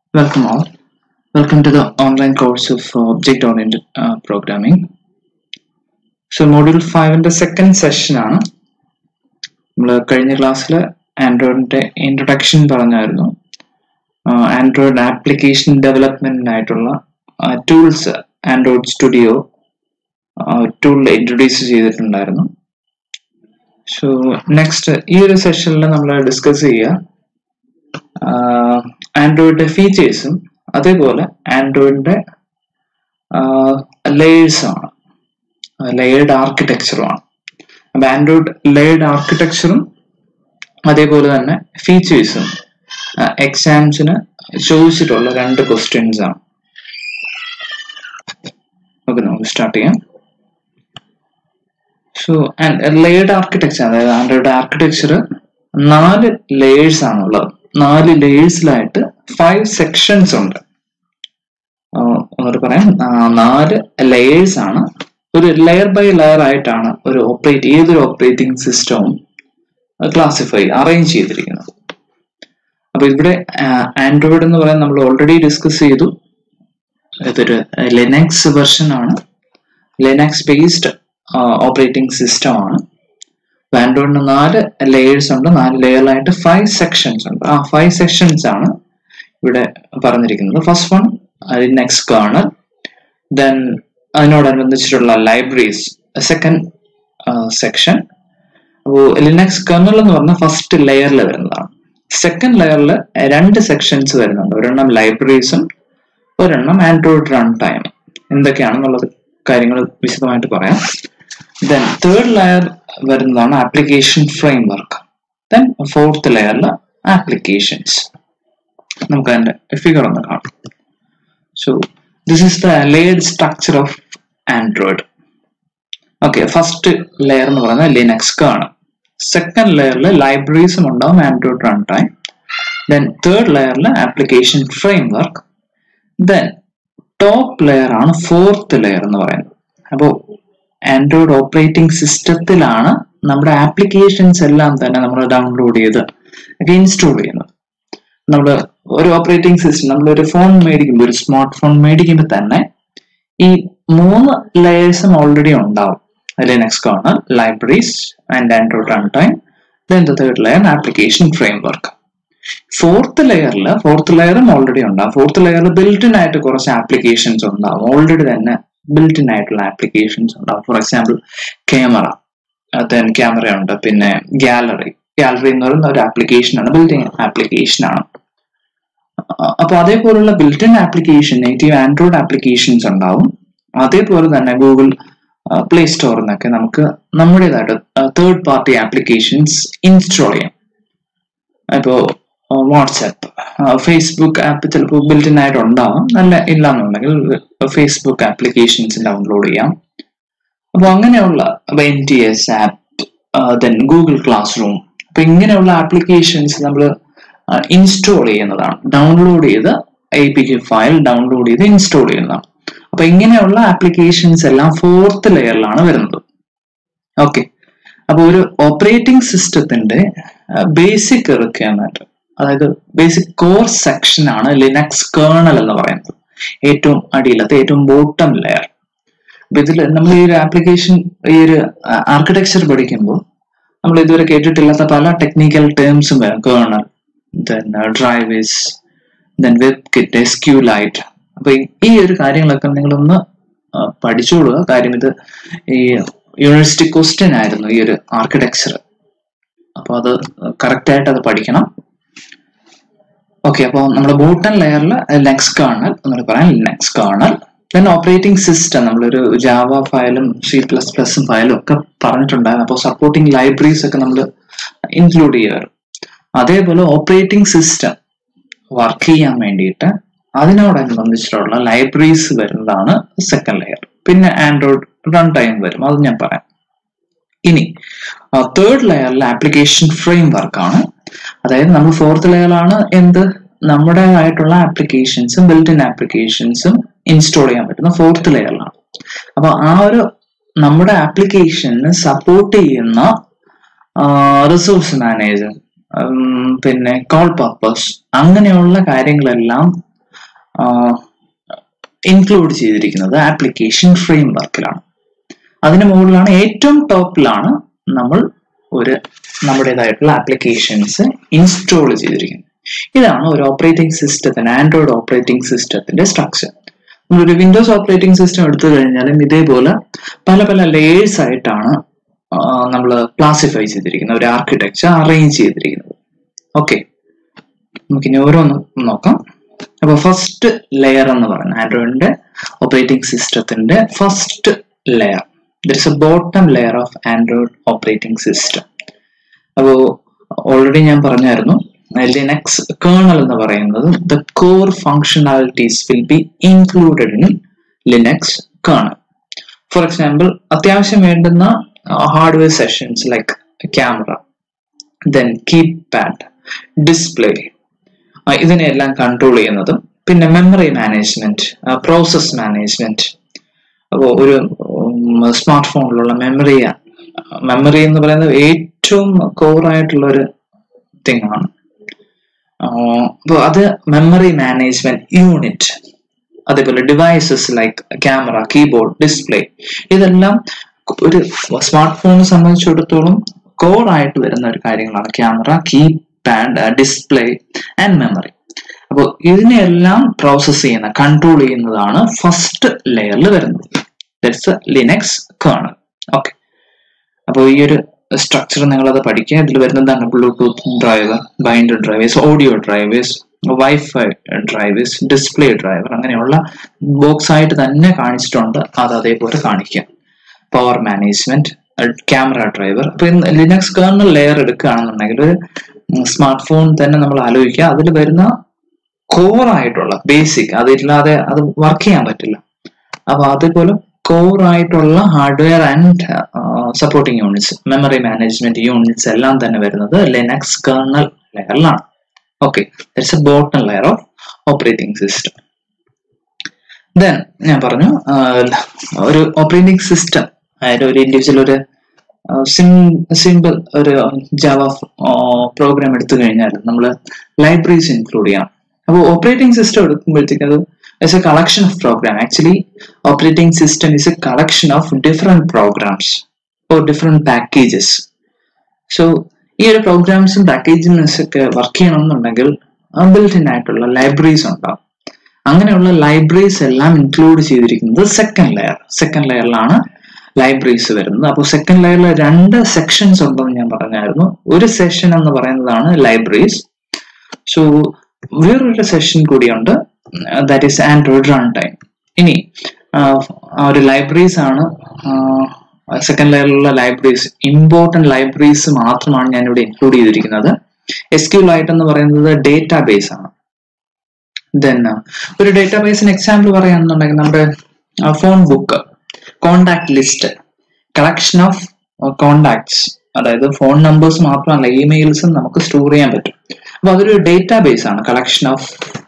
Welcome all. Welcome to the online course of uh, object-oriented uh, programming. So module 5ന്റെ second session ആണ് നമ്മൾ കഴിഞ്ഞ ക്ലാസ്സിൽ ആൻഡ്രോയിഡിന്റെ ഇൻട്രൊഡക്ഷൻ പറഞ്ഞായിരുന്നു ആൻഡ്രോയിഡ് ആപ്ലിക്കേഷൻ ഡെവലപ്മെന്റിനായിട്ടുള്ള tools Android studio tool introduce ചെയ്തിട്ടുണ്ടായിരുന്നു സോ നെക്സ്റ്റ് ഈ ഒരു സെഷനിൽ നമ്മൾ ഡിസ്കസ് ചെയ്യുക ആൻഡ്രോയിഡിന്റെ ഫീച്ചേഴ്സും അതേപോലെ ആൻഡ്രോയിഡിന്റെ ലേയേഴ്സുമാണ് ലെയേർഡ് ആർക്കിടെക്ചറുമാണ് അപ്പൊ ആൻഡ്രോയിഡ് ലെയേർഡ് ആർക്കിടെക്ചറും അതേപോലെ തന്നെ ഫീച്ചേഴ്സും എക്സാംസിന് ചോദിച്ചിട്ടുള്ള രണ്ട് ക്വസ്റ്റ്യൻസ് ആണ് ഓക്കെ നമുക്ക് സ്റ്റാർട്ട് ചെയ്യാം സോ ലെയേർഡ് ആർക്കിടെക്ചർ അതായത് ആൻഡ്രോയിഡ് ആർക്കിടെക്ചർ നാല് ലേയേഴ്സ് ആണുള്ളത് നാല് ലേയേഴ്സിലായിട്ട് ഫൈവ് സെക്ഷൻസ് ഉണ്ട് ഒന്നുകൂടി പറയാം നാല് ലെയേഴ്സ് ആണ് ഒരു ലെയർ ബൈ ലെയർ ആയിട്ടാണ് ഒരു ഓപ്പറേറ്റ് ഏതൊരു ഓപ്പറേറ്റിംഗ് സിസ്റ്റവും ക്ലാസിഫൈ അറേഞ്ച് ചെയ്തിരിക്കുന്നത് അപ്പൊ ഇവിടെ ആൻഡ്രോയിഡ് എന്ന് പറയാൻ നമ്മൾ ഓൾറെഡി ഡിസ്കസ് ചെയ്തു ഇതൊരു ലിനക്സ് വെർഷൻ ആണ് ലിനക്സ് ബേസ്ഡ് ഓപ്പറേറ്റിംഗ് സിസ്റ്റം ആണ് ആൻഡ്രോയിഡിന് നാല് ലെയേഴ്സ് ഉണ്ട് നാല് ലെയറിലായിട്ട് ഫൈവ് സെക്ഷൻസ് ഉണ്ട് ആ ഫൈവ് സെക്ഷൻസ് ആണ് ഇവിടെ പറഞ്ഞിരിക്കുന്നത് first one Linux kernel then അതിനോടനുബന്ധിച്ചിട്ടുള്ള ലൈബ്രറീസ് സെക്കൻഡ് സെക്ഷൻ അപ്പോൾ ലിനക്സ് കേർണൽ എന്ന് പറഞ്ഞാൽ ഫസ്റ്റ് ലെയറിൽ വരുന്നതാണ് സെക്കൻഡ് ലെയറിൽ രണ്ട് സെക്ഷൻസ് വരുന്നുണ്ട് ഒരെണ്ണം ലൈബ്രറീസും ഒരെണ്ണം ആൻഡ്രോയിഡ് റൺ ടൈം എന്തൊക്കെയാണെന്നുള്ളത് കാര്യങ്ങൾ വിശദമായിട്ട് പറയാം ദെൻ തേർഡ് ലെയർ വരുന്നതാണ് application framework then fourth ലെയറിൽ ആപ്ലിക്കേഷൻസ് നമുക്ക് അതിന്റെ ഫിഗർ ഒന്ന് കാണാം so this is the layered structure of Android okay first layer എന്ന് പറയുന്നത് ലിനക്സ് ആണ് സെക്കൻഡ് ലെയറിൽ ലൈബ്രറീസും ഉണ്ടാവും Android run runtime then third ലെയറിൽ application framework then top layer ആണ് ഫോർത്ത് ലെയർ എന്ന് പറയുന്നത് അപ്പോൾ ആൻഡ്രോയിഡ് ഓപ്പറേറ്റിംഗ് സിസ്റ്റത്തിലാണ് നമ്മുടെ ആപ്ലിക്കേഷൻസ് എല്ലാം തന്നെ നമ്മൾ ഡൗൺലോഡ് ചെയ്ത് ഇൻസ്റ്റാൾ ചെയ്യുന്നത് നമ്മൾ ഒരു ഓപ്പറേറ്റിംഗ് സിസ്റ്റം നമ്മൾ ഒരു ഫോൺ മേടിക്കുമ്പോൾ ഒരു സ്മാർട്ട് ഫോൺ മേടിക്കുമ്പോൾ തന്നെ ഈ മൂന്ന് ലെയേഴ്സും ഓൾറെഡി ഉണ്ടാവും Linux kernel libraries and Android run runtime then the third layer application framework fourth ലെയറിൽ ഫോർത്ത് ലെയറും ഓൾറെഡി ഉണ്ടാവും ഫോർത്ത് ലെയറിൽ ബിൽറ്റിൻ ആയിട്ട് കുറച്ച് ആപ്ലിക്കേഷൻസ് ഉണ്ടാവും ഓൾറെഡി തന്നെ ബിൽറ്റിൻ ആയിട്ടുള്ള ആപ്ലിക്കേഷൻസ് ഉണ്ടാവും for example camera then camera ഉണ്ട് പിന്നെ ഗാലറി ഗാലറി എന്ന് പറയുന്ന ഒരു ആപ്ലിക്കേഷൻ ആണ് ബിൽറ്റിൻ ആപ്ലിക്കേഷൻ ആണ് അപ്പൊ അതേപോലുള്ള built in application native Android applications ഉണ്ടാവും അതേപോലെ തന്നെ ഗൂഗിൾ പ്ലേ സ്റ്റോറിൽ നിന്നൊക്കെ നമുക്ക് നമ്മുടേതായിട്ട് തേർഡ് പാർട്ടി ആപ്ലിക്കേഷൻസ് ഇൻസ്റ്റാൾ ചെയ്യാം ഇപ്പോൾ വാട്സാപ്പ് ഫേസ്ബുക്ക് ആപ്പ് ചിലപ്പോൾ ബിൽറ്റിൻ ആയിട്ട് ഉണ്ടാവും നല്ല ഇല്ല എന്നുണ്ടെങ്കിൽ ഫേസ്ബുക്ക് ആപ്ലിക്കേഷൻസ് ഡൗൺലോഡ് ചെയ്യാം അപ്പോൾ അങ്ങനെയുള്ള N T S app then Google classroom അപ്പൊ ഇങ്ങനെയുള്ള ആപ്ലിക്കേഷൻസ് നമ്മൾ ഇൻസ്റ്റാൾ ചെയ്യുന്നതാണ് ഡൗൺലോഡ് ചെയ്ത് A P K file download ചെയ്ത് ഇൻസ്റ്റാൾ ചെയ്യുന്നതാണ് അപ്പൊ ഇങ്ങനെയുള്ള ആപ്ലിക്കേഷൻസ് എല്ലാം ഫോർത്ത് ലെയറിലാണ് വരുന്നത് ഓക്കെ അപ്പൊ ഒരു ഓപ്പറേറ്റിംഗ് സിസ്റ്റത്തിന്റെ ബേസിക് റിക്വയർമെന്റ് അതായത് ബേസിക് കോർ സെക്ഷൻ ആണ് ലിനക്സ് കേർണൽ എന്ന് പറയുന്നത് ഏറ്റവും അടിയിലത്തെ ഏറ്റവും ബോട്ടം ലെയർ അപ്പൊ ഇതിൽ നമ്മൾ ഈ ഒരു ആപ്ലിക്കേഷൻ ഈ ഒരു ആർക്കിടെക്ചർ പഠിക്കുമ്പോൾ നമ്മൾ ഇതുവരെ കേട്ടിട്ടില്ലാത്ത പല ടെക്നിക്കൽ ടേംസും വരും kernel then drivers then WebKit S Q SQLite അപ്പൊ ഈ ഒരു കാര്യങ്ങളൊക്കെ നിങ്ങളൊന്ന് പഠിച്ചോളുക കാര്യം ഇത് ഈ യൂണിവേഴ്സിറ്റി ക്വസ്റ്റ്യൻ ആയിരുന്നു ഈ ഒരു ആർക്കിടെക്ചർ അപ്പൊ അത് കറക്റ്റ് ആയിട്ട് അത് പഠിക്കണം ഓക്കെ അപ്പോൾ നമ്മുടെ ബോട്ടൺ ലെയറിൽ ലെക്സ് കേർണൽ എന്നൊരു പറയാം Linux kernel then operating system നമ്മളൊരു ജാവ ഫയലും സി പ്ലസ് പ്ലസും ഫയലും ഒക്കെ പറഞ്ഞിട്ടുണ്ടായിരുന്നു അപ്പോൾ സപ്പോർട്ടിംഗ് ലൈബ്രറീസ് ഒക്കെ നമ്മൾ ഇൻക്ലൂഡ് ചെയ്യാറ് അതേപോലെ ഓപ്പറേറ്റിംഗ് സിസ്റ്റം വർക്ക് ചെയ്യാൻ വേണ്ടിയിട്ട് അതിനോടനുബന്ധിച്ചിട്ടുള്ള ലൈബ്രറീസ് വരുന്നതാണ് സെക്കൻഡ് ലെയർ പിന്നെ ആൻഡ്രോയിഡ് റൺ ടൈം വരും അത് ഞാൻ പറയാം ഇനി തേർഡ് ലെയറിൽ ആപ്ലിക്കേഷൻ ഫ്രെയിം വർക്കാണ് അതായത് നമ്മൾ ഫോർത്ത് ലെയറിലാണ് എന്ത് നമ്മുടേതായിട്ടുള്ള ആപ്ലിക്കേഷൻസും ബിൽഡിൻ ആപ്ലിക്കേഷൻസും ഇൻസ്റ്റാൾ ചെയ്യാൻ പറ്റുന്ന ഫോർത്ത് ലെയറിലാണ് അപ്പൊ ആ ഒരു നമ്മുടെ ആപ്ലിക്കേഷന് സപ്പോർട്ട് ചെയ്യുന്ന റിസോഴ്സ് മാനേജർ പിന്നെ കോൾ പർപ്പസ് അങ്ങനെയുള്ള കാര്യങ്ങളെല്ലാം ഇൻക്ലൂഡ് ചെയ്തിരിക്കുന്നത് ആപ്ലിക്കേഷൻ ഫ്രെയിം വർക്കിലാണ് അതിന് മുകളിലാണ് ഏറ്റവും ടോപ്പിലാണ് നമ്മൾ ഒരു നമ്മുടേതായിട്ടുള്ള ആപ്ലിക്കേഷൻസ് ഇൻസ്റ്റാൾ ചെയ്തിരിക്കുന്നത് ഇതാണ് ഒരു ഓപ്പറേറ്റിംഗ് സിസ്റ്റത്തിന് ആൻഡ്രോയിഡ് ഓപ്പറേറ്റിംഗ് സിസ്റ്റത്തിന്റെ സ്ട്രക്ചർ നമ്മളൊരു വിൻഡോസ് ഓപ്പറേറ്റിംഗ് സിസ്റ്റം എടുത്തു കഴിഞ്ഞാലും ഇതേപോലെ പല പല ലേയേഴ്സ് ആയിട്ടാണ് നമ്മൾ ക്ലാസിഫൈ ചെയ്തിരിക്കുന്നത് ഒരു ആർക്കിടെക്ചർ അറേഞ്ച് ചെയ്തിരിക്കുന്നത് ഓക്കെ നമുക്കിനി ഓരോന്നും നോക്കാം അപ്പൊ ഫസ്റ്റ് ലെയർ എന്ന് പറയുന്നത് ആൻഡ്രോയിഡിന്റെ ഓപ്പറേറ്റിംഗ് സിസ്റ്റത്തിന്റെ first layer there is a bottom layer of Android operating system അപ്പോൾ ഓൾറെഡി ഞാൻ പറഞ്ഞായിരുന്നു ലിനക്സ് കേണൽ എന്ന് പറയുന്നത് the core functionalities will be included in Linux kernel for example അത്യാവശ്യം വേണ്ടുന്ന hardware sessions like camera then keypad display ഇതിനെല്ലാം control ചെയ്യുന്നതും പിന്നെ മെമ്മറി മാനേജ്മെന്റ് പ്രോസസ് മാനേജ്മെന്റ് അപ്പോൾ ഒരു സ്മാർട്ട് ഫോണിലുള്ള മെമ്മറി മെമ്മറി എന്ന് പറയുന്നത് ഏറ്റവും കോർ ആയിട്ടുള്ള ഒരു തിങ് ആണ് അപ്പോൾ അത് മെമ്മറി മാനേജ്മെന്റ് യൂണിറ്റ് അതേപോലെ devices like camera keyboard display ഇതെല്ലാം ഒരു സ്മാർട്ട് ഫോണിനെ സംബന്ധിച്ചിടത്തോളം കോർ ആയിട്ട് വരുന്ന ഒരു കാര്യങ്ങളാണ് camera keypad display and memory അപ്പോൾ ഇതിനെല്ലാം പ്രോസസ് ചെയ്യുന്ന കൺട്രോൾ ചെയ്യുന്നതാണ് ഫസ്റ്റ് ലെയറിൽ വരുന്നത് ദറ്റ്സ് ലിനക്സ് കേണൽ ഓക്കെ അപ്പോൾ ഈ ഒരു സ്ട്രക്ചർ നിങ്ങളത് പഠിക്കുക ഇതിൽ വരുന്നതാണ് Bluetooth driver binder drivers audio drivers wifi drivers display driver അങ്ങനെയുള്ള ബോക്സ് ആയിട്ട് തന്നെ കാണിച്ചിട്ടുണ്ട് അത് അതേപോലെ കാണിക്കുക പവർ മാനേജ്മെന്റ് ക്യാമറ ഡ്രൈവർ അപ്പൊ ലിനക്സ് കേർണൽ ലെയർ എടുക്കുകയാണെന്നുണ്ടെങ്കിൽ ഒരു സ്മാർട്ട് ഫോൺ തന്നെ നമ്മൾ ആലോചിക്കുക അതിൽ വരുന്ന കോർ ആയിട്ടുള്ള ബേസിക് അതില്ലാതെ അത് വർക്ക് ചെയ്യാൻ പറ്റില്ല അപ്പൊ അതേപോലെ കോർ ആയിട്ടുള്ള hardware and supporting units memory management units എല്ലാം തന്നെ വരുന്നത് ലിനക്സ് കേർണൽ ലെയറിലാണ് okay that's a bottom layer of operating system then ഞാൻ പറഞ്ഞു ഒരു ഓപ്പറേറ്റിംഗ് സിസ്റ്റം അതായത് ഒരു ഇൻഡിവിജ്വൽ ഒരു സിമ്പിൾ ഒരു ജാവ പ്രോഗ്രാം എടുത്തു കഴിഞ്ഞാൽ നമ്മൾ ലൈബ്രറീസ് ഇൻക്ലൂഡ് ചെയ്യണം അപ്പോൾ ഓപ്പറേറ്റിംഗ് സിസ്റ്റം എടുക്കുമ്പോഴത്തേക്ക് അത് is a collection of program actually operating system is a collection of different programs or different packages so ഈ ഒരു പ്രോഗ്രാംസും പാക്കേജിംഗ്സ് ഒക്കെ വർക്ക് ചെയ്യണമെന്നുണ്ടെങ്കിൽ ബിൽറ്റ് ഇൻ ആയിട്ടുള്ള ലൈബ്രറീസ് ഉണ്ടാവും അങ്ങനെയുള്ള ലൈബ്രറീസ് എല്ലാം ഇൻക്ലൂഡ് ചെയ്തിരിക്കുന്നത് സെക്കൻഡ് ലെയർ സെക്കൻഡ് ലെയറിലാണ് ലൈബ്രറീസ് വരുന്നത് അപ്പോൾ സെക്കൻഡ് ലെയറിൽ രണ്ട് സെക്ഷൻസ് ഉണ്ടെന്ന് ഞാൻ പറഞ്ഞായിരുന്നു ഒരു സെഷൻ എന്ന് പറയുന്നതാണ് ലൈബ്രറീസ് സോ വേറൊരു സെഷൻ കൂടിയുണ്ട് that is Android run time ഇനി ആ ഒരു ലൈബ്രറീസ് ആണ് സെക്കൻഡ് ലെയറിലുള്ള ലൈബ്രറീസ് ഇമ്പോർട്ടൻറ്റ് ലൈബ്രറീസ് മാത്രമാണ് ഞാൻ ഇവിടെ ഇൻക്ലൂഡ് ചെയ്തിരിക്കുന്നത് എസ് ക്യു ലൈറ്റ് എന്ന് പറയുന്നത് ഡേറ്റാ ബേസ് ആണ് ദെൻ ഒരു ഡേറ്റാ ബേസിന് എക്സാമ്പിൾ പറയുകയാണെന്നുണ്ടെങ്കിൽ നമ്മുടെ phone book contact list collection of contacts അതായത് ഫോൺ നമ്പേഴ്സ് മാത്രമല്ല ഇമെയിൽസും നമുക്ക് സ്റ്റോർ ചെയ്യാൻ പറ്റും അപ്പൊ അതൊരു ഡേറ്റാ ബേസ് ആണ് collection of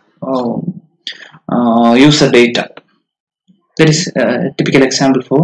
user data that is typical example for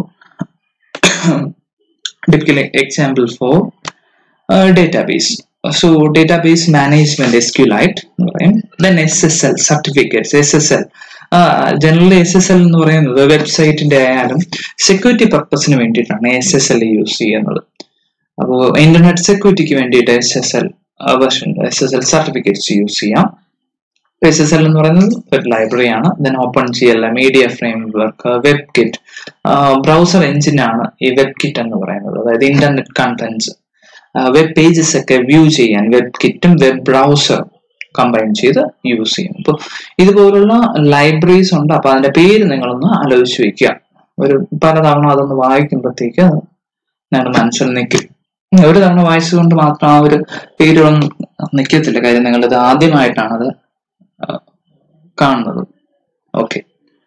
typical example for uh, database. So database management SQLite എന്ന് പറയും then SSL certificates SSL generally S S L എന്ന് പറയുന്നത് വെബ്സൈറ്റിന്റെ ആയാലും സെക്യൂരിറ്റി പർപ്പസിന് വേണ്ടിയിട്ടാണ് എസ് എസ് എൽ യൂസ് ചെയ്യുന്നത് അപ്പോൾ internet സെക്യൂരിറ്റിക്ക് വേണ്ടിയിട്ട് S S L version S S L certificates use ചെയ്യാം എസ് എസ് എൽ എന്ന് പറയുന്നത് ഒരു ലൈബ്രറിയാണ് ദെൻ ഓപ്പൺ ചെയ്യല്ല media framework WebKit browser എഞ്ചിനാണ് ഈ വെബ് കിറ്റ് എന്ന് പറയുന്നത് അതായത് ഇന്റർനെറ്റ് കണ്ടന്റ്സ് വെബ് പേജസ് ഒക്കെ വ്യൂ ചെയ്യാൻ വെബ് കിറ്റും വെബ് ബ്രൗസർ കമ്പൈൻ ചെയ്ത് യൂസ് ചെയ്യും അപ്പോൾ ഇതുപോലുള്ള ലൈബ്രറീസ് ഉണ്ട് അപ്പൊ അതിന്റെ പേര് നിങ്ങളൊന്ന് ആലോചിച്ച് വെക്കുക ഒരു പലതവണ അതൊന്ന് വായിക്കുമ്പോഴത്തേക്ക് നിങ്ങളുടെ മനസ്സിൽ നിൽക്കും ഒരു തവണ വായിച്ചുകൊണ്ട് മാത്രം ആ ഒരു പേരുകളൊന്നും നിൽക്കത്തില്ല കാര്യം നിങ്ങളിത് ആദ്യമായിട്ടാണ് അത് കാണുന്നത് ഓക്കെ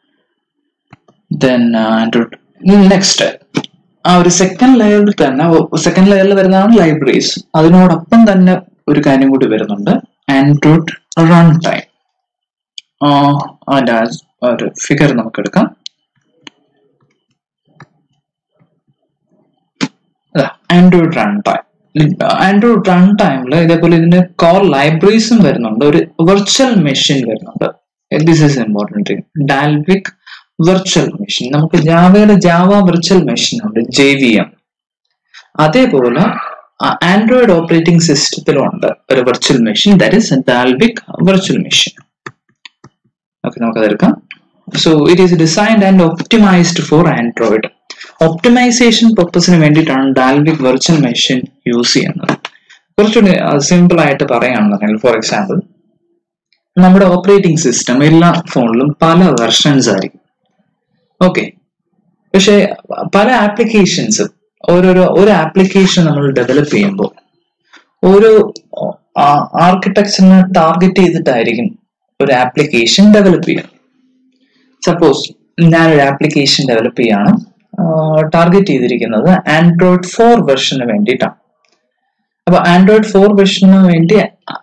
ദെൻ നെക്സ്റ്റ് ആ ഒരു സെക്കൻഡ് ലെയറിൽ തന്നെ സെക്കൻഡ് ലെയറിൽ വരുന്നതാണ് ലൈബ്രറീസ് അതിനോടൊപ്പം തന്നെ ഒരു കാര്യം കൂടി വരുന്നുണ്ട് ആൻഡ്രോയിഡ് റൺ ടൈം അതിന്റെ ഒരു ഫിഗർ നമുക്ക് എടുക്കാം Android run time Android run ടൈമിൽ ഇതേപോലെ ഇതിന്റെ കോർ ലൈബ്രറീസും വരുന്നുണ്ട് ഒരു വെർച്വൽ മെഷീൻ വരുന്നുണ്ട് this is important Dalvik virtual machine നമുക്ക് ജാവയുടെ ജാവ വെർച്വൽ മെഷീൻ ഉണ്ട് ജെ വി എം അതേപോലെ ആൻഡ്രോയിഡ് ഓപ്പറേറ്റിംഗ് സിസ്റ്റത്തിലുണ്ട് ഒരു virtual machine that is Dalvik virtual machine okay നമുക്ക് അതെടുക്കാം so it is designed and optimized for Android optimization പർപ്പസിന് വേണ്ടിയിട്ടാണ് ഡാൽവിക് വെർച്വൽ മെഷീൻ യൂസ് ചെയ്യുന്നത് കുറച്ചുകൂടി സിമ്പിൾ ആയിട്ട് പറയുകയാണെന്നുണ്ടെങ്കിൽ ഫോർ എക്സാമ്പിൾ നമ്മുടെ ഓപ്പറേറ്റിംഗ് സിസ്റ്റം എല്ലാ ഫോണിലും പല വെർഷൻസ് ആയിരിക്കും ഓക്കെ പക്ഷെ പല ആപ്ലിക്കേഷൻസും ഓരോരോ ഒരു ആപ്ലിക്കേഷൻ നമ്മൾ ഡെവലപ്പ് ചെയ്യുമ്പോൾ ഓരോ ആർക്കിടെക്ചറിനെ ടാർഗറ്റ് ചെയ്തിട്ടായിരിക്കും ഒരു ആപ്ലിക്കേഷൻ ഡെവലപ്പ് ചെയ്യുക സപ്പോസ് ഞാനൊരു ആപ്ലിക്കേഷൻ ഡെവലപ്പ് ചെയ്യാണ് ടാർഗറ്റ് ചെയ്തിരിക്കുന്നത് ആൻഡ്രോയിഡ് ഫോർ വെർഷന് വേണ്ടിയിട്ടാണ് അപ്പൊ ആൻഡ്രോയിഡ് ഫോർ വെർഷന് വേണ്ടി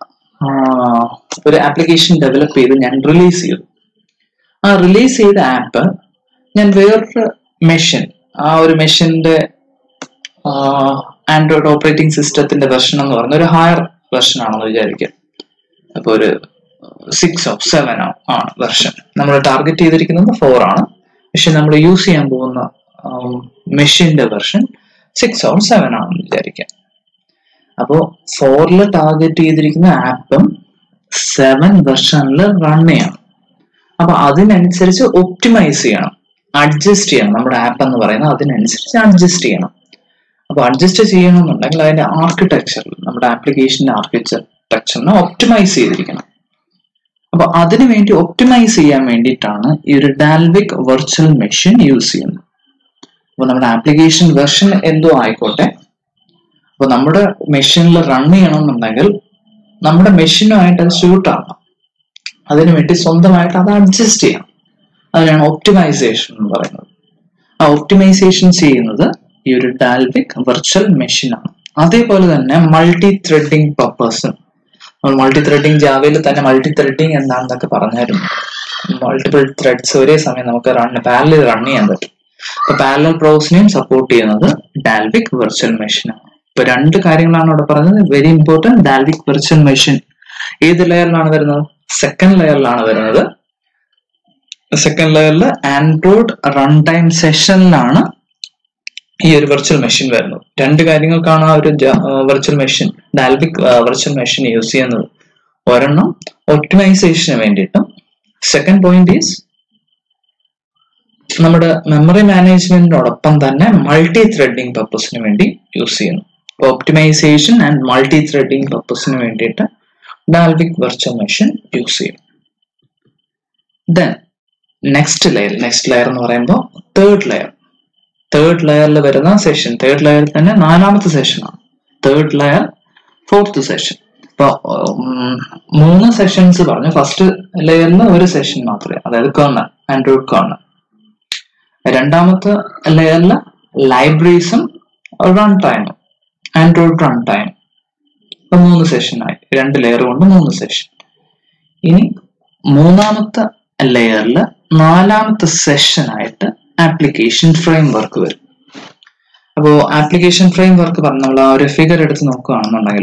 ഒരു ആപ്ലിക്കേഷൻ ഡെവലപ്പ് ചെയ്ത് ഞാൻ റിലീസ് ചെയ്തു ആ റിലീസ് ചെയ്ത ആപ്പ് ഞാൻ വേറൊരു മെഷീൻ ആ ഒരു മെഷീന്റെ ആൻഡ്രോയിഡ് ഓപ്പറേറ്റിംഗ് സിസ്റ്റത്തിന്റെ വെർഷൻ എന്ന് പറയുന്ന ഒരു ഹയർ വെർഷൻ ആണെന്ന് വിചാരിക്കുക അപ്പൊ ഒരു സിക്സോ സെവനോ ആണ് വെർഷൻ നമ്മൾ ടാർഗറ്റ് ചെയ്തിരിക്കുന്നത് ഫോർ ആണ് പക്ഷെ നമ്മൾ യൂസ് ചെയ്യാൻ പോകുന്ന മെഷീന്റെ വെർഷൻ സിക്സ് ഓർ സെവൻ ആണെന്ന് വിചാരിക്കാം അപ്പോൾ ഫോറിൽ ടാർഗറ്റ് ചെയ്തിരിക്കുന്ന ആപ്പും സെവൻ വെർഷനിൽ റൺ ചെയ്യണം അപ്പൊ അതിനനുസരിച്ച് ഒപ്റ്റിമൈസ് ചെയ്യണം അഡ്ജസ്റ്റ് ചെയ്യണം നമ്മുടെ ആപ്പ് എന്ന് പറയുന്നത് അതിനനുസരിച്ച് അഡ്ജസ്റ്റ് ചെയ്യണം അപ്പൊ അഡ്ജസ്റ്റ് ചെയ്യണമെന്നുണ്ടെങ്കിൽ അതിന്റെ ആർക്കിടെക്ചറിൽ നമ്മുടെ ആപ്ലിക്കേഷന്റെ ആർക്കിടെക്ചറിനെ ഒപ്റ്റിമൈസ് ചെയ്തിരിക്കണം അപ്പൊ അതിനു വേണ്ടി ഒപ്റ്റിമൈസ് ചെയ്യാൻ വേണ്ടിയിട്ടാണ് ഈ ഒരു ഡാൽവിക് വെർച്വൽ മെഷീൻ യൂസ് ചെയ്യുന്നത് അപ്പൊ നമ്മുടെ ആപ്ലിക്കേഷൻ വെർഷൻ എന്തോ ആയിക്കോട്ടെ അപ്പൊ നമ്മുടെ മെഷീനിൽ റൺ ചെയ്യണമെന്നുണ്ടെങ്കിൽ നമ്മുടെ മെഷീനുമായിട്ട് അത് സ്യൂട്ട് ആവണം അതിനു വേണ്ടി സ്വന്തമായിട്ട് അത് അഡ്ജസ്റ്റ് ചെയ്യണം അതിനാണ് ഒപ്റ്റിമൈസേഷൻ എന്ന് പറയുന്നത് ആ ഒപ്റ്റിമൈസേഷൻ ചെയ്യുന്നത് ഈ ഒരു ഡാൽവിക് വെർച്വൽ മെഷീൻ ആണ് അതേപോലെ തന്നെ മൾട്ടി ത്രെഡിങ് പർപ്പസും നമ്മൾ മൾട്ടി ത്രെഡിങ് ജാവയിൽ തന്നെ മൾട്ടി ത്രെഡിങ് എന്താണെന്നൊക്കെ പറഞ്ഞായിരുന്നു മൾട്ടിപ്പിൾ ത്രെഡ്സ് ഒരേ സമയം നമുക്ക് റൺ പാരലിൽ റൺ ചെയ്യാൻ പറ്റും അപ്പൊ പാരലൽ പ്രോസിനെയും സപ്പോർട്ട് ചെയ്യുന്നത് ഡാൽവിക് വെർച്വൽ മെഷീൻ ആണ് ഇപ്പൊ രണ്ട് കാര്യങ്ങളാണ് ഇവിടെ പറഞ്ഞത് very important Dalvik virtual machine ഏത് ലെയറിലാണ് വരുന്നത് സെക്കൻഡ് ലെയറിലാണ് വരുന്നത് സെക്കൻഡ് ലെയറിൽ ആൻഡ്രോയിഡ് റൺ ടൈം സെഷനിലാണ് ഈ ഒരു വെർച്വൽ മെഷീൻ വരുന്നത് രണ്ട് കാര്യങ്ങൾക്കാണ് ആ ഒരു virtual machine Dalvik virtual machine use ചെയ്യുന്നത് ഒരെണ്ണം ഒപ്റ്റിമൈസേഷന് വേണ്ടിയിട്ടും സെക്കൻഡ് പോയിന്റ് ഈസ് നമ്മുടെ മെമ്മറി മാനേജ്മെന്റിനോടൊപ്പം തന്നെ മൾട്ടി ത്രെഡിങ് പർപ്പസിന് വേണ്ടി യൂസ് ചെയ്യുന്നു ഒപ്റ്റിമൈസേഷൻ ആൻഡ് മൾട്ടി ത്രെഡിങ് പർപ്പസിന് വേണ്ടിയിട്ട് ഡാൽവിക് വെർച്വൽ മെഷീൻ യൂസ് ചെയ്യും then next layer next layer എന്ന് പറയുമ്പോൾ തേർഡ് ലെയർ തേർഡ് ലെയറിൽ വരുന്ന സെഷൻ തേർഡ് ലെയറിൽ തന്നെ നാലാമത്തെ സെഷനാണ് തേർഡ് ലെയർ ഫോർത്ത് സെഷൻ ഇപ്പൊ മൂന്ന് സെഷൻസ് പറഞ്ഞു ഫസ്റ്റ് ലെയറിൽ ഒരു സെഷൻ മാത്രമേ അതായത് കേർണൽ ആൻഡ്രോയിഡ് കേർണൽ രണ്ടാമത്തെ ലെയറിൽ ലൈബ്രറീസും റൺ ടൈമും ആൻഡ്രോയിഡ് റൺ ടൈം ഇപ്പൊ മൂന്ന് സെഷനായി രണ്ട് ലെയർ കൊണ്ട് മൂന്ന് സെഷൻ ഇനി മൂന്നാമത്തെ ലെയറിൽ നാലാമത്തെ സെഷനായിട്ട് ആപ്ലിക്കേഷൻ ഫ്രെയിം വർക്ക് വരും അപ്പോൾ ആപ്ലിക്കേഷൻ ഫ്രെയിം വർക്ക് പറഞ്ഞ് നമ്മൾ ആ ഒരു ഫിഗർ എടുത്ത് നോക്കുകയാണെന്നുണ്ടെങ്കിൽ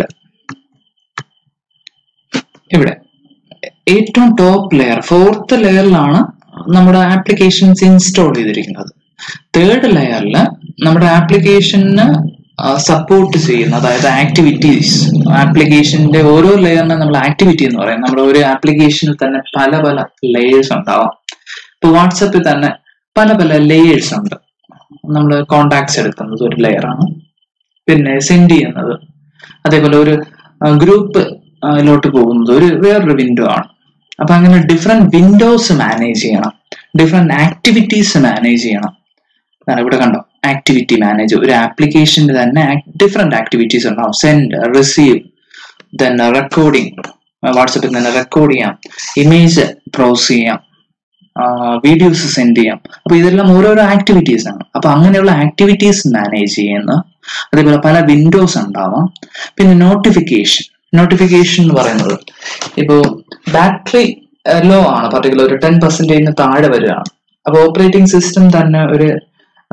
ഇവിടെ ഏറ്റവും ടോപ്പ് ലെയർ ഫോർത്ത് ലെയറിലാണ് നമ്മുടെ ആപ്ലിക്കേഷൻസ് ഇൻസ്റ്റാൾ ചെയ്തിരിക്കുന്നത് തേർഡ് ലെയറിൽ നമ്മുടെ ആപ്ലിക്കേഷന് സപ്പോർട്ട് ചെയ്യുന്ന അതായത് ആക്ടിവിറ്റീസ് ആപ്ലിക്കേഷന്റെ ഓരോ ലെയറിനെ നമ്മൾ ആക്ടിവിറ്റി എന്ന് പറയും നമ്മുടെ ഒരു ആപ്ലിക്കേഷനിൽ തന്നെ പല പല ലെയേഴ്സ് ഉണ്ടാവാം ഇപ്പൊ വാട്സപ്പിൽ തന്നെ പല പല ലെയേഴ്സ് ഉണ്ട് നമ്മൾ കോണ്ടാക്ട്സ് എടുക്കുന്നത് ഒരു ലെയറാണ് പിന്നെ സെൻഡ് ചെയ്യുന്നത് അതേപോലെ ഒരു ഗ്രൂപ്പ് ലോട്ട് പോകുന്നത് ഒരു വേറൊരു വിൻഡോ ആണ് അപ്പൊ അങ്ങനെ ഡിഫറെന്റ് വിൻഡോസ് മാനേജ് ചെയ്യണം ഡിഫറെന്റ് ആക്ടിവിറ്റീസ് മാനേജ് ചെയ്യണം ഇവിടെ കണ്ടോ ആക്ടിവിറ്റി മാനേജ് ഒരു ആപ്ലിക്കേഷന്റെ തന്നെ ഡിഫറെന്റ് ആക്ടിവിറ്റീസ് ഉണ്ടാവും സെൻഡ് റിസീവ് ദെൻ റെക്കോർഡിങ് വാട്സപ്പിൽ തന്നെ റെക്കോർഡ് ചെയ്യാം ഇമേജ് ബ്രൗസ് ചെയ്യാം വീഡിയോസ് സെൻഡ് ചെയ്യാം അപ്പൊ ഇതെല്ലാം ഓരോരോ ആക്ടിവിറ്റീസ് ആണ് അപ്പൊ അങ്ങനെയുള്ള ആക്ടിവിറ്റീസ് മാനേജ് ചെയ്യുന്ന അതേപോലെ പല വിൻഡോസ് ഉണ്ടാവാം പിന്നെ നോട്ടിഫിക്കേഷൻ നോട്ടിഫിക്കേഷൻ എന്ന് പറയുന്നത് ഇപ്പോൾ ബാറ്ററി ലോ ആണ് പർട്ടിക്കുലർ ഒരു ടെൻ പെർസെൻറ്റേജിന് താഴെ വരികയാണ് അപ്പോൾ ഓപ്പറേറ്റിംഗ് സിസ്റ്റം തന്നെ ഒരു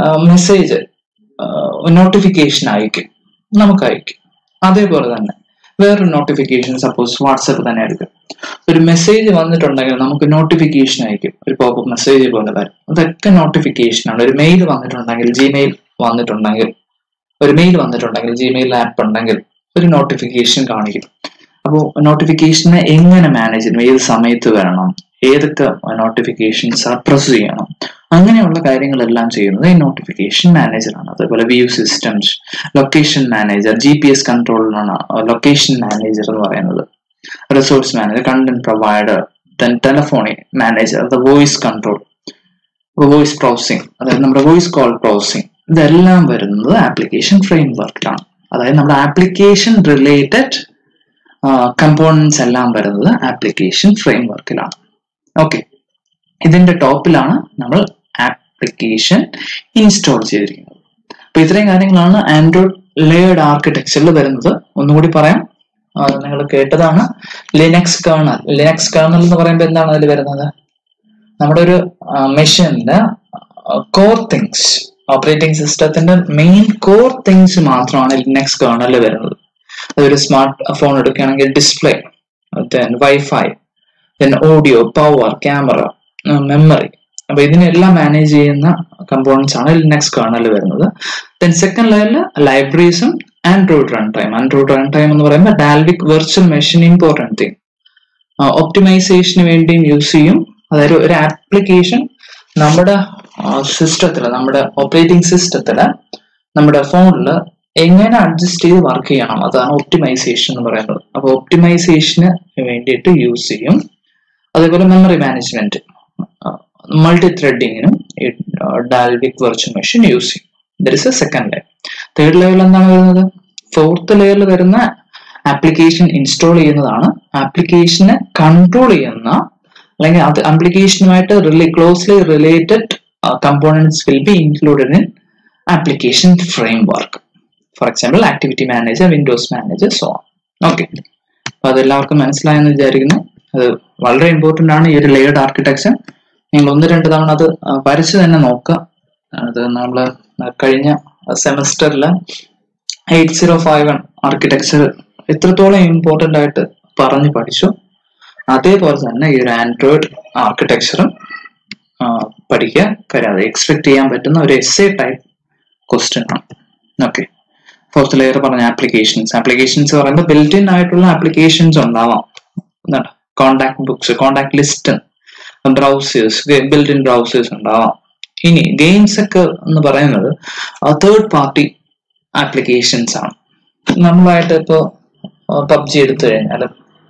മെസ്സേജ് നോട്ടിഫിക്കേഷൻ അയക്കും നമുക്ക് അയക്കും അതേപോലെ തന്നെ വേറൊരു നോട്ടിഫിക്കേഷൻ സപ്പോസ് വാട്സപ്പ് തന്നെ എടുക്കും ഒരു മെസ്സേജ് വന്നിട്ടുണ്ടെങ്കിൽ നമുക്ക് നോട്ടിഫിക്കേഷൻ അയക്കും ഒരു പോപ്പ് മെസ്സേജ് പോലെ വരും അതൊക്കെ നോട്ടിഫിക്കേഷൻ ആണ് ഒരു മെയിൽ വന്നിട്ടുണ്ടെങ്കിൽ ജിമെയിൽ വന്നിട്ടുണ്ടെങ്കിൽ ഒരു മെയിൽ വന്നിട്ടുണ്ടെങ്കിൽ ജിമെയിൽ ആപ്പ് ഉണ്ടെങ്കിൽ ഒരു നോട്ടിഫിക്കേഷൻ കാണിക്കും അപ്പോൾ നോട്ടിഫിക്കേഷനെ എങ്ങനെ മാനേജ് ചെയ്യണം ഏത് സമയത്ത് വരണം ഏതൊക്കെ നോട്ടിഫിക്കേഷൻസ് അഡ്രസ് ചെയ്യണം അങ്ങനെയുള്ള കാര്യങ്ങളെല്ലാം ചെയ്യുന്നത് ഈ നോട്ടിഫിക്കേഷൻ മാനേജറാണ് അതേപോലെ view systems location manager G P S കൺട്രോളിനാണ് ലൊക്കേഷൻ മാനേജർ എന്ന് പറയുന്നത് resource manager content provider then telephonic manager the voice control voice processing അതായത് നമ്മുടെ വോയിസ് കോൾ പ്രോസസിങ് ഇതെല്ലാം വരുന്നത് ആപ്ലിക്കേഷൻ ഫ്രെയിം വർക്കിലാണ് അതായത് നമ്മുടെ ആപ്ലിക്കേഷൻ റിലേറ്റഡ് കമ്പോണൻസ് എല്ലാം വരുന്നത് ആപ്ലിക്കേഷൻ ഫ്രെയിം വർക്കിലാണ് ഓക്കെ ഇതിന്റെ ടോപ്പിലാണ് നമ്മൾ ആപ്ലിക്കേഷൻ ഇൻസ്റ്റാൾ ചെയ്തിരിക്കുന്നത് അപ്പൊ ഇത്രയും കാര്യങ്ങളാണ് ആൻഡ്രോയിഡ് ലേയേർഡ് ആർക്കിടെക്ചറിൽ വരുന്നത് ഒന്നുകൂടി പറയാം നിങ്ങൾ കേട്ടതാണ് ലിനക്സ് കേർണൽ ലിനക്സ് കേർണൽ എന്ന് പറയുമ്പോൾ എന്താണ് അതിൽ വരുന്നത് നമ്മുടെ ഒരു മെഷീനിന്റെ കോർ തിങ്സ് ഓപ്പറേറ്റിംഗ് സിസ്റ്റത്തിന്റെ മെയിൻ കോർ തിങ്സ് മാത്രമാണ് ലിനക്സ് കേർണലിൽ വരുന്നത് അതൊരു സ്മാർട്ട് ഫോൺ എടുക്കുകയാണെങ്കിൽ display then wifi then audio power camera memory അപ്പൊ ഇതിനെല്ലാം മാനേജ് ചെയ്യുന്ന കമ്പോണൻസ് ആണ് ലിനക്സ് കേർണലിൽ വരുന്നത് ദെൻ സെക്കൻഡ് ലെയറിൽ ലൈബ്രറീസും Android run time Android run time എന്ന് പറയുമ്പോൾ Dalvik virtual machine important thing ഒപ്റ്റിമൈസേഷന് വേണ്ടിയും യൂസ് ചെയ്യും അതായത് ഒരു ആപ്ലിക്കേഷൻ നമ്മുടെ സിസ്റ്റത്തിൽ നമ്മുടെ ഓപ്പറേറ്റിംഗ് സിസ്റ്റത്തിൽ നമ്മുടെ ഫോണിൽ എങ്ങനെ അഡ്ജസ്റ്റ് ചെയ്ത് വർക്ക് ചെയ്യണം അതാണ് ഒപ്റ്റിമൈസേഷൻ എന്ന് പറയുന്നത് അപ്പോൾ ഒപ്റ്റിമൈസേഷന് വേണ്ടിയിട്ട് യൂസ് ചെയ്യും അതേപോലെ മെമ്മറി മാനേജ്മെന്റ് മൾട്ടി ത്രെഡിങ്ങിനും ഡാൽവിക് വെർച്വൽ മെഷീൻ യൂസ് ചെയ്യും there is a second layer third ലെയറിൽ എന്താണ് വരുന്നത് ഫോർത്ത് ലെയറിൽ വരുന്ന ആപ്ലിക്കേഷൻ ഇൻസ്റ്റാൾ ചെയ്യുന്നതാണ് ആപ്ലിക്കേഷനെ കൺട്രോൾ ചെയ്യുന്ന അല്ലെങ്കിൽ അത് ആപ്ലിക്കേഷനുമായിട്ട് relay closely related components will be included in application framework for example activity manager windows manager so okay അപ്പൊ അതെല്ലാവർക്കും മനസ്സിലായെന്ന് വിചാരിക്കുന്നു അത് വളരെ ഇമ്പോർട്ടന്റ് ആണ് ഈ ഒരു ലെയർഡ് ആർക്കിടെക്ചർ നിങ്ങൾ ഒന്ന് രണ്ട് തവണ അത് വരച്ച് തന്നെ നോക്കുക അത് നമ്മൾ കഴിഞ്ഞ സെമസ്റ്ററിൽ eight zero five one architecture എത്രത്തോളം ഇമ്പോർട്ടന്റ് ആയിട്ട് പറഞ്ഞു പഠിച്ചു അതേപോലെ തന്നെ ഈ ഒരു ആൻഡ്രോയിഡ് ആർക്കിടെക്ചറും പഠിക്കുക കാര്യം അത് എക്സ്പെക്ട് ചെയ്യാൻ പറ്റുന്ന ഒരു എസ് എ ടൈപ്പ് ക്വസ്റ്റ്യൻ ആണ് ഓക്കെ ഫോർത്ത് ലെയർ പറഞ്ഞ ആപ്ലിക്കേഷൻസ് ആപ്ലിക്കേഷൻസ് പറയുമ്പോൾ ബിൽറ്റ് ഇൻ ആയിട്ടുള്ള ആപ്ലിക്കേഷൻസ് ഉണ്ടാവാം എന്താണ് contact books contact list browsers built in browsers ഉണ്ടാവാം ഇനി ഗെയിംസ് ഒക്കെ എന്ന് പറയുന്നത് തേർഡ് പാർട്ടി ആപ്ലിക്കേഷൻസ് ആണ് നമ്മളായിട്ട് ഇപ്പോൾ പബ്ജി എടുത്തു കഴിഞ്ഞാൽ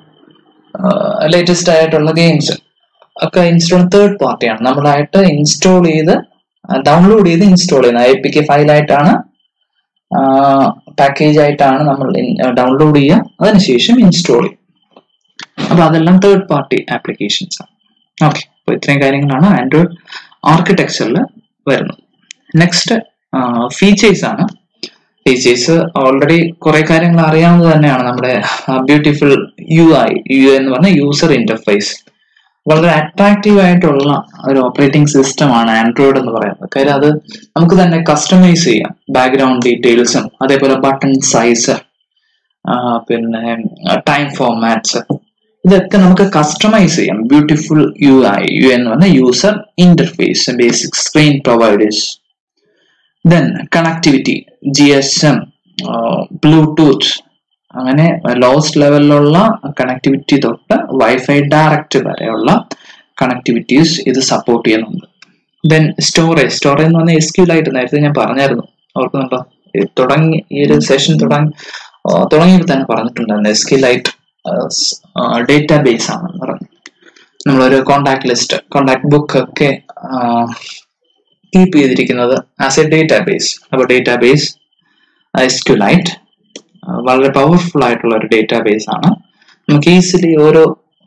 ലേറ്റസ്റ്റ് ആയിട്ടുള്ള ഗെയിംസ് ഒക്കെ ഇൻസ്റ്റോൾ തേർഡ് പാർട്ടിയാണ് നമ്മളായിട്ട് ഇൻസ്റ്റാൾ ചെയ്ത് ഡൗൺലോഡ് ചെയ്ത് ഇൻസ്റ്റാൾ ചെയ്യുന്നത് ഐ പി കെ ഫയലായിട്ടാണ് പാക്കേജ് ആയിട്ടാണ് നമ്മൾ ഡൗൺലോഡ് ചെയ്യുക അതിനുശേഷം ഇൻസ്റ്റാൾ ചെയ്യും അപ്പൊ അതെല്ലാം തേർഡ് പാർട്ടി ആപ്ലിക്കേഷൻസ് ആണ് ഓക്കെ അപ്പൊ ഇത്രയും കാര്യങ്ങളാണ് ആൻഡ്രോയിഡ് ആർക്കിടെക്ചറിൽ വരുന്നത് നെക്സ്റ്റ് ഫീച്ചേഴ്സ് ആണ് ഫീച്ചേഴ്സ് ഓൾറെഡി കുറെ കാര്യങ്ങൾ അറിയാവുന്നത് തന്നെയാണ് നമ്മുടെ ബ്യൂട്ടിഫുൾ യു ഐ യു എന്ന് പറഞ്ഞ യൂസർ ഇന്റർഫേസ് വളരെ അട്രാക്റ്റീവ് ആയിട്ടുള്ള ഒരു ഓപ്പറേറ്റിംഗ് സിസ്റ്റമാണ് ആൻഡ്രോയിഡ് എന്ന് പറയുന്നത് കാര്യം അത് നമുക്ക് തന്നെ കസ്റ്റമൈസ് ചെയ്യാം ബാക്ക്ഗ്രൗണ്ട് ഡീറ്റെയിൽസും അതേപോലെ ബട്ടൺ സൈസ് പിന്നെ ടൈം ഫോർമാറ്റ്സ് ഇതൊക്കെ നമുക്ക് കസ്റ്റമൈസ് ചെയ്യാം ബ്യൂട്ടിഫുൾ യു ഐ യു എന്ന് പറഞ്ഞ user interface basic screen providers then connectivity G S M Bluetooth അങ്ങനെ ലോസ്റ്റ് ലെവലിലുള്ള കണക്ടിവിറ്റി തൊട്ട് വൈഫൈ ഡയറക്റ്റ് വരെയുള്ള കണക്ടിവിറ്റീസ് ഇത് സപ്പോർട്ട് ചെയ്യുന്നുണ്ട് ദെൻ സ്റ്റോറേജ് സ്റ്റോറേജ് എന്ന് പറഞ്ഞാൽ എസ് ക്യൂ ആയിട്ട് നേരത്തെ ഞാൻ പറഞ്ഞായിരുന്നു ഓർക്കുന്നുണ്ടോ തുടങ്ങി ഈ ഒരു സെഷൻ തുടങ്ങി തുടങ്ങിയപ്പോൾ തന്നെ പറഞ്ഞിട്ടുണ്ടായിരുന്നു S Q lite database ആണെന്ന് പറഞ്ഞു നമ്മളൊരു കോണ്ടാക്ട് ലിസ്റ്റ് കോണ്ടാക്ട് ബുക്ക് ഒക്കെ കീപ്പ് ചെയ്തിരിക്കുന്നത് ആസ് എ ഡേറ്റാ ബേസ് അപ്പോൾ database S Q lite വളരെ പവർഫുൾ ആയിട്ടുള്ള ഒരു ഡേറ്റാ ബേസ് ആണ് നമുക്ക് ഈസിലി ഓരോ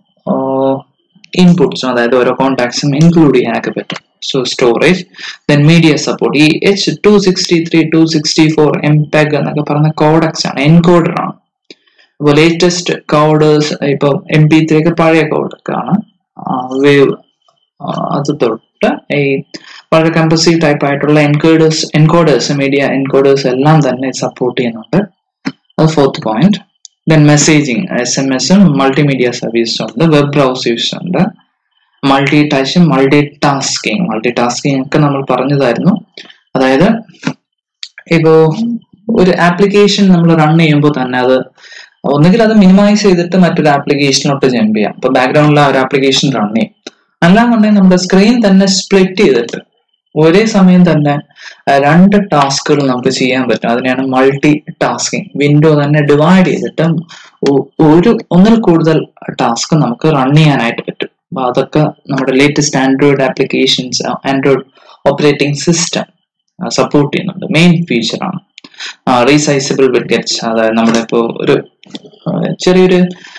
ഇൻപുട്സും അതായത് ഓരോ കോണ്ടാക്ട്സും ഇൻക്ലൂഡ് ചെയ്യാനൊക്കെ പറ്റും so storage then media support ഈ H two sixty three two sixty four MPEG എന്നൊക്കെ പറഞ്ഞ കോഡക്സ് ആണ് എൻകോഡർ ആണ് അപ്പോൾ ലേറ്റസ്റ്റ് കോഡേഴ്സ് ഇപ്പൊ എം പി ത്രീ ഒക്കെ പഴയ കോഡൊക്കെ ആണ് വേവ് അത് തൊട്ട് ഈ വളരെ കമ്പസീവ് ടൈപ്പ് ആയിട്ടുള്ള എൻകോഡേഴ്സ് എൻകോഡേഴ്സ് മീഡിയ എൻകോഡേഴ്സ് എല്ലാം തന്നെ സപ്പോർട്ട് ചെയ്യുന്നുണ്ട് അത് fourth point then messaging S M എസും മൾട്ടിമീഡിയ സർവീസ് ഉണ്ട് വെബ് ബ്രൗസേഴ്സ് ഉണ്ട് multitouch multi tasking multi multitasking ഒക്കെ നമ്മൾ പറഞ്ഞതായിരുന്നു അതായത് ഇപ്പോ ഒരു ആപ്ലിക്കേഷൻ നമ്മൾ റൺ ചെയ്യുമ്പോൾ തന്നെ അത് ഒന്നുകിൽ അത് മിനിമൈസ് ചെയ്തിട്ട് മറ്റൊരു ആപ്ലിക്കേഷനിലോട്ട് ജമ്പ് ചെയ്യാം ഇപ്പൊ ബാക്ക്ഗ്രൗണ്ടിൽ ആ ഒരു ആപ്ലിക്കേഷൻ റൺ ചെയ്യും അല്ലാന്നുണ്ടെങ്കിൽ നമ്മുടെ സ്ക്രീൻ തന്നെ സ്പ്ലിറ്റ് ചെയ്തിട്ട് ഒരേ സമയം തന്നെ ആ, രണ്ട് ടാസ്കുകൾ നമുക്ക് ചെയ്യാൻ പറ്റും അതിനെയാണ് മൾട്ടി ടാസ്കിങ് വിൻഡോ തന്നെ ഡിവൈഡ് ചെയ്തിട്ട് ഒ- ഒരു ഒന്നിൽ കൂടുതൽ ടാസ്ക് നമുക്ക് റൺ ചെയ്യാനായിട്ട് പറ്റും അപ്പൊ അതൊക്കെ നമ്മുടെ latest Android applications Android operating system support ചെയ്യുന്നുണ്ട് മെയിൻ ഫീച്ചറാണ് റീസൈസബിൾ വിഡ്ഗറ്റ്സ് അതായത് നമ്മുടെ ഇപ്പോൾ ഒരു ആ, ചെറിയൊരു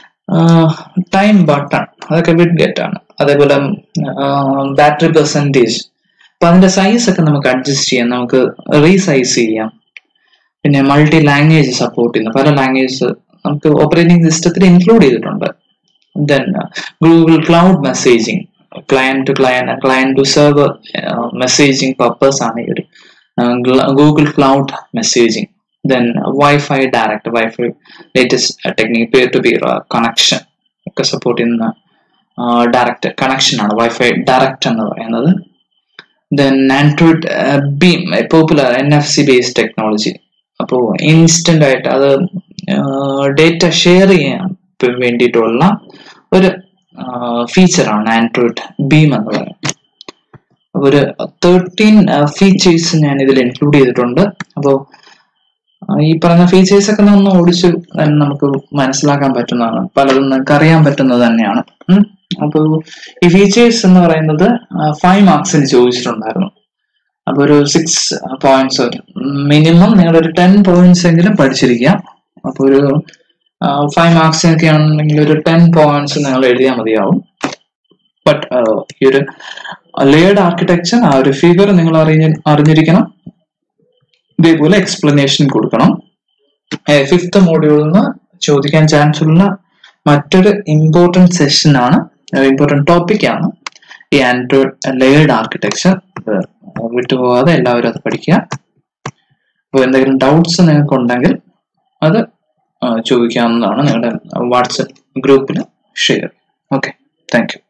ടൈം ബട്ടൺ അതൊക്കെ വിഡ്ഗറ്റ് ആണ് അതേപോലെ ബാറ്ററി പെർസെൻറ്റേജ് അപ്പൊ അതിന്റെ സൈസ് ഒക്കെ നമുക്ക് അഡ്ജസ്റ്റ് ചെയ്യാം നമുക്ക് റീസൈസ് ചെയ്യാം പിന്നെ മൾട്ടി ലാംഗ്വേജ് സപ്പോർട്ട് ചെയ്യുന്ന പല ലാംഗ്വേജസ് നമുക്ക് ഓപ്പറേറ്റിംഗ് സിസ്റ്റത്തിൽ ഇൻക്ലൂഡ് ചെയ്തിട്ടുണ്ട് then Google cloud messaging client to client client to server messaging purpose ആണ് ഈ ഒരു Google cloud messaging then wifi direct wifi latest technique pair to pair connection ഒക്കെ support ചെയ്യുന്ന ഡയറക്റ്റ് കണക്ഷൻ ആണ് wifi direct എന്ന് പറയുന്നത് then Android beam popular N F C based technology അപ്പോൾ instant ആയിട്ട് അത് ഡേറ്റ ഷെയർ ചെയ്യാൻ പ- വേണ്ടിയിട്ടുള്ള ഒരു ഫീച്ചറാണ് ആൻഡ്രോയിഡ് ബീം എന്ന് പറയുന്നത് അപ്പൊ ഒരു തേർട്ടീൻ ഫീച്ചേഴ്സ് ഞാൻ ഇതിൽ ഇൻക്ലൂഡ് ചെയ്തിട്ടുണ്ട് അപ്പോൾ ഈ പറഞ്ഞ ഫീച്ചേഴ്സ് ഒക്കെ ഒന്ന് ഓടിച്ച് തന്നെ നമുക്ക് മനസ്സിലാക്കാൻ പറ്റുന്നതാണ് പലതും നമുക്ക് അറിയാൻ പറ്റുന്നത് തന്നെയാണ് ഉം. അപ്പൊ ഈ ഫീച്ചേഴ്സ് എന്ന് പറയുന്നത് ഫൈവ് മാർക്സിന് ചോദിച്ചിട്ടുണ്ടായിരുന്നു അപ്പൊ ഒരു സിക്സ് പോയിന്റ്സ് മിനിമം നിങ്ങൾ ഒരു ടെൻ പോയിന്റ്സ് എങ്കിലും പഠിച്ചിരിക്കുക അപ്പൊ ഒരു ഫൈവ് മാർക്സ് ഒക്കെ ആണെന്നുണ്ടെങ്കിൽ ഒരു ടെൻ പോയിന്റ്സ് നിങ്ങൾ എഴുതിയാൽ മതിയാവും ബട്ട് ഈ ഒരു ലേഡ് ആർക്കിടെക്ചർ ആ ഒരു ഫിഗർ നിങ്ങൾ അറിഞ്ഞ അറിഞ്ഞിരിക്കണം ഇതേപോലെ എക്സ്പ്ലനേഷൻ കൊടുക്കണം ഫിഫ്ത്ത് മോഡ്യൂളിൽ നിന്ന് ചോദിക്കാൻ ചാൻസ് ഉള്ള മറ്റൊരു ഇമ്പോർട്ടൻറ്റ് സെഷൻ ആണ് ഇമ്പോർട്ടൻറ്റ് ടോപ്പിക് ആണ് ഈ ആൻഡ്രോയിഡ് ലേയേർഡ് ആർക്കിടെക്ചർ വിട്ടുപോകാതെ എല്ലാവരും അത് പഠിക്കുക അപ്പോൾ എന്തെങ്കിലും ഡൗട്ട്സ് നിങ്ങൾക്ക് ഉണ്ടെങ്കിൽ അത് ആ, ചോദിക്കാവുന്നതാണ് നിങ്ങളുടെ വാട്സപ്പ് ഗ്രൂപ്പിൽ ഷെയർ ഓക്കെ താങ്ക് യു